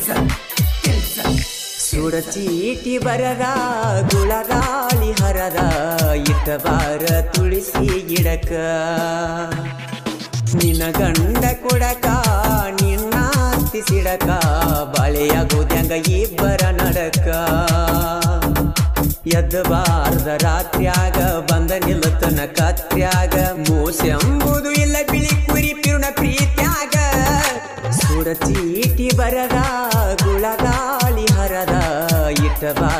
ಸುಡ ಚೀಟಿ ಬರದ ಗುಳಗಾಳಿ ಹರದ ಇಟ್ಟ ಬಾರ ತುಳಸಿ ಗಿಡಕ ನಿನ್ನ ಗಂಡ ಕೊಡಕ ನಿನ್ನ ಅತ್ತಿ ಸಿಡಕ ಬಳೆಯಾಗೋದ್ಯಾಂಗ ಇಬ್ಬರ ನಡಕ ಎದ್ದಬಾರ್ದ ರಾತ್ರ್ಯಾಗ ಬಂದ ನಿಲ್ಲತನ ಕತ್ರ್ಯಾಗ ಮೋಸೆಂಬುದು ಇಲ್ಲ ಬಿಳಿ ಕುರಿ ಪಿರುಣ ಪ್ರೀತ್ಯಾಗ ಸುಡ ಚೀಟಿ ಬರದ ಗುಳಗಾಳಿ ಹರದ ಇಟ್ಟ ಬಾರ